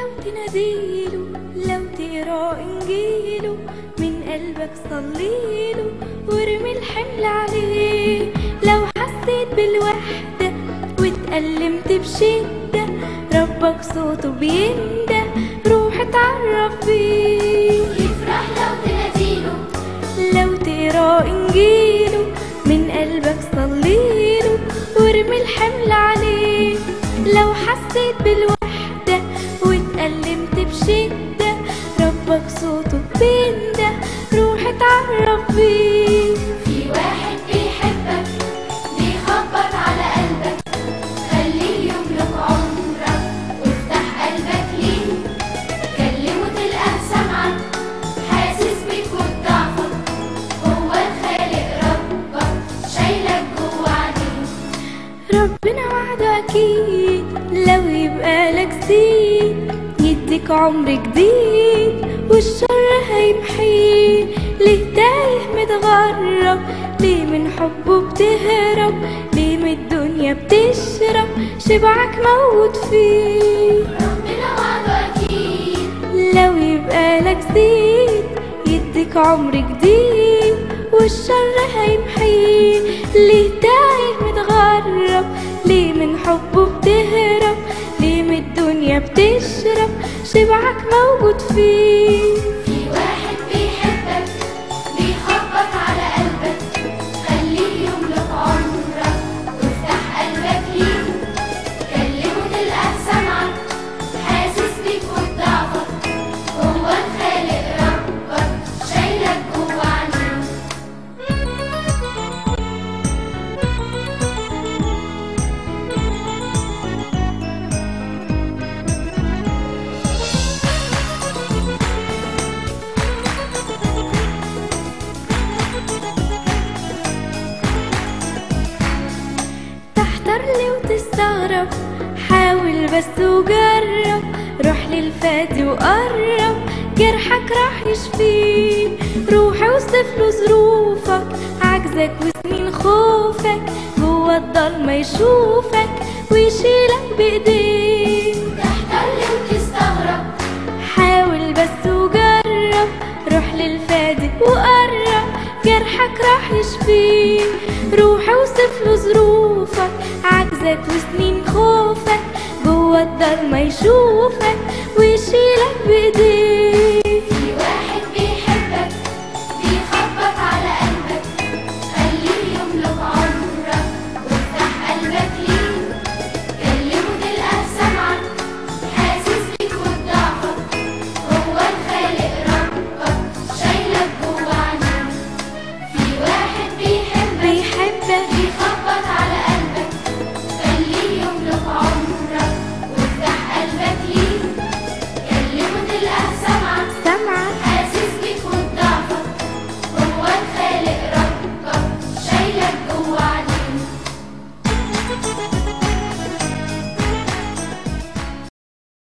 لو تناديله لو تقرا انجيله من قلبك صليله وارمي الحمل عليه لو حسيت بالوحدة واتألمت بشدة ربك صوته بينده روح اتعرف بيه يفرح لو تناديله لو تقرا انجيله من قلبك صليله وارمي الحمل عليه لو حسيت بالوحدة واتألمت بشدة ربك صوته بينده روح اتعرف بيه في واحد بيحبك بيخبط على قلبك خليه يملك عمرك وافتح قلبك ليه كلمه تلقاه سمعك حاسس بيك وبضعفك هو الخالق ربك شايلك جوا عينيه ربنا وعده أكيد لو يبقى لك زيد يديك عمر جديد والشر هيمحيه ليه تايه متغرب ليه من حبه بتهرب ليه من الدنيا بتشرب شبعك موت فيه ربنا وعده أكيد لو يبقى لك زيد يديك عمر جديد والشر هيمحيه ليه تايه متغرب ليه من حبه بتهرب ليه من الدنيا بتشرب شبعك موجود فيه في واحد بيحبك بيخبط على قلبك خليه يملك عمرك وافتح قلبك ليه كلمه تلقاه سمعك حاسس بيك وبضعفك هو الخالق ربك شايلك جوا عينيه تحتار لي وتستغرب حاول بس وجرب روح للفادي وقرب جرحك راح يشفيه روح اوصف له ظروفك عجزك وسنين خوفك جوه الضلمة يشوفك ويشيلك بايديه تحتار لي وتستغرب حاول بس وجرب روح للفادي وقرب جرحك راح يشفيه روح اوصف له ظروفك عجزك وسنين خوفك جوه الضلمة يشوفك ويشيلك بايديه